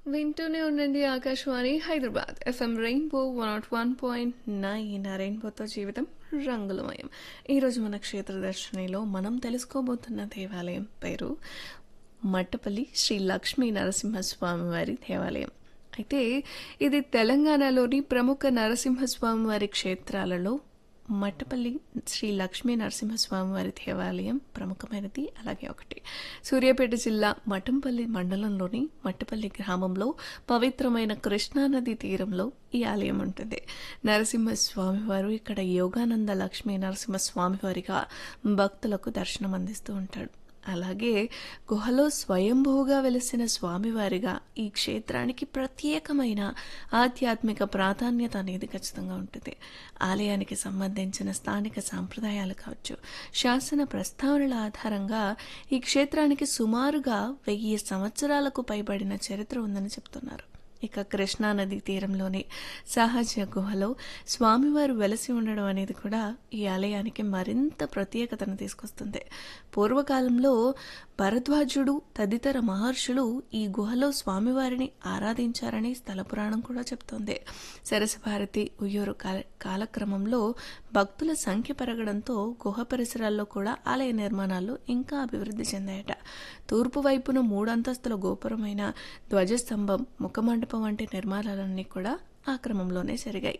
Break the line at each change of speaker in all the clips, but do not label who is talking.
వింటూనే ఉండండి Akashvani Hyderabad FM Rainbow one naught one point nine రెయిన్బోతో జీవితం రంగులమయం ఈరోజు మన క్షేత్ర దర్శనిలో మనం తెలుసుకోబోతున్న దేవాలయం పేరు మట్టపల్లి శ్రీ లక్ష్మీ నరసింహస్వామి వారి దేవాలయం అయితే ఇది తెలంగాణలోని ప్రముఖ నరసింహస్వామి వారి క్షేత్రాలలో మట్టపల్లి శ్రీ లక్ష్మీ నరసింహస్వామి వారి దేవాలయం ప్రముఖమైనది అలాగే ఒకటి సూర్యాపేట జిల్లా మఠంపల్లి మండలంలోని మట్టపల్లి గ్రామంలో పవిత్రమైన కృష్ణానది తీరంలో ఈ ఆలయం ఉంటుంది నరసింహస్వామి వారు ఇక్కడ యోగానంద లక్ష్మీ నరసింహస్వామి వారిగా భక్తులకు దర్శనం అందిస్తూ ఉంటాడు అలాగే గుహలో స్వయంభూగా వెలిసిన స్వామివారిగా ఈ క్షేత్రానికి ప్రత్యేకమైన ఆధ్యాత్మిక ప్రాధాన్యత అనేది ఖచ్చితంగా ఉంటుంది ఆలయానికి సంబంధించిన స్థానిక సాంప్రదాయాలు కావచ్చు శాసన ప్రస్తావనల ఆధారంగా ఈ క్షేత్రానికి సుమారుగా వెయ్యి సంవత్సరాలకు పైబడిన చరిత్ర ఉందని చెప్తున్నారు ఇక కృష్ణానది తీరంలోని సహజ గుహలో స్వామివారు వెలసి ఉండడం అనేది కూడా ఈ ఆలయానికి మరింత ప్రత్యేకతను తీసుకొస్తుంది పూర్వకాలంలో భరద్వాజుడు తదితర మహర్షులు ఈ గుహలో స్వామివారిని ఆరాధించారని స్థల పురాణం కూడా చెప్తోంది సరసభారతి ఉయ్యూరు కాల కాలక్రమంలో భక్తుల సంఖ్య పెరగడంతో గుహ పరిసరాల్లో కూడా ఆలయ నిర్మాణాలు ఇంకా అభివృద్ధి చెందాయట తూర్పు వైపున మూడంతస్తుల గోపురమైన ధ్వజస్తంభం ముఖమండపం వంటి నిర్మాణాలన్నీ కూడా ఆ క్రమంలోనే జరిగాయి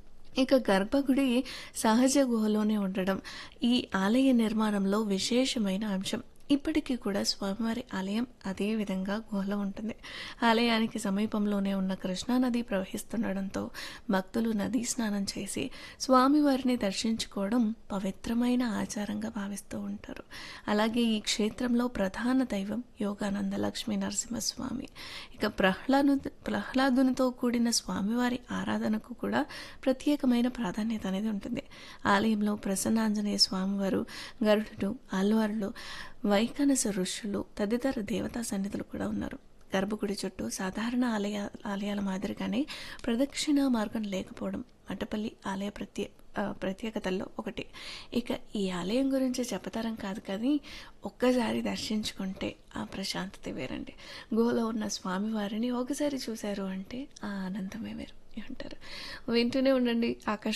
ఇక గర్భగుడి సహజ గుహలోనే ఉండడం ఈ ఆలయ నిర్మాణంలో విశేషమైన అంశం ఇప్పటికీ కూడా స్వామివారి ఆలయం అదే విధంగా గుహలో ఉంటుంది ఆలయానికి సమీపంలోనే ఉన్న కృష్ణానది ప్రవహిస్తుండడంతో భక్తులు నదీ స్నానం చేసి స్వామివారిని దర్శించుకోవడం పవిత్రమైన ఆచారంగా భావిస్తూ ఉంటారు అలాగే ఈ క్షేత్రంలో ప్రధాన దైవం యోగానంద లక్ష్మీ నరసింహస్వామి ఇక ప్రహ్లాదు ప్రహ్లాదునితో కూడిన స్వామివారి ఆరాధనకు కూడా ప్రత్యేకమైన ప్రాధాన్యత అనేది ఉంటుంది ఆలయంలో ప్రసన్నాంజనేయ స్వామివారు గరుడుడు ఆల్వారులు వైకనస ఋషులు తదితర దేవతా సన్నిధులు కూడా ఉన్నారు గర్భగుడి చుట్టూ సాధారణ ఆలయ ఆలయాల మాదిరిగానే ప్రదక్షిణ మార్గం లేకపోవడం మట్టపల్లి ఆలయ ప్రత్యే ప్రత్యేకతల్లో ఒకటి ఇక ఈ ఆలయం గురించి చెప్పతరం కాదు కానీ ఒక్కసారి దర్శించుకుంటే ఆ ప్రశాంతత వేరండి గుహలో ఉన్న స్వామివారిని ఒకసారి చూశారు అంటే ఆ ఆనందమే వేరు అంటారు వింటూనే ఉండండి ఆకాశ